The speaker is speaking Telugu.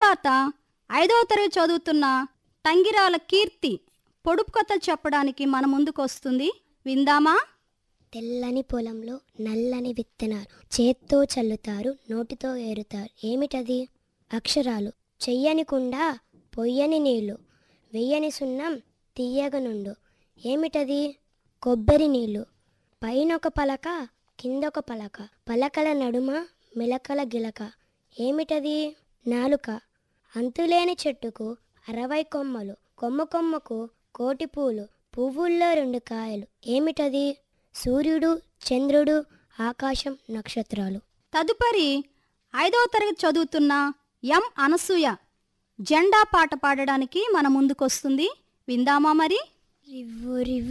తరువాత ఐదవ తరగతి చదువుతున్న టంగిరాల కీర్తి పొడుపు కథలు చెప్పడానికి మన ముందుకు వస్తుంది విందామా తెల్లని పొలంలో నల్లని విత్తనాలు చేత్తో చల్లుతారు నోటితో ఏరుతారు ఏమిటది అక్షరాలు చెయ్యని కుండ పొయ్యని నీళ్లు వెయ్యని సున్నం తీయగనుండు ఏమిటది కొబ్బరి నీళ్లు పైనొక పలక కిందొక పలక పలకల నడుమ మెలకల గిలక ఏమిటది నాలుక అంతులేని చెట్టుకు అరవై కొమ్మలు కొమ్మ కొమ్మకు కోటి పూలు పువ్వుల్లో రెండు కాయలు ఏమిటది సూర్యుడు చంద్రుడు ఆకాశం నక్షత్రాలు తదుపరి ఐదవ తరగతి చదువుతున్న ఎం అనసూయ జెండా పాట పాడడానికి మన ముందుకొస్తుంది విందామా మరి రివ్వు రివ్వు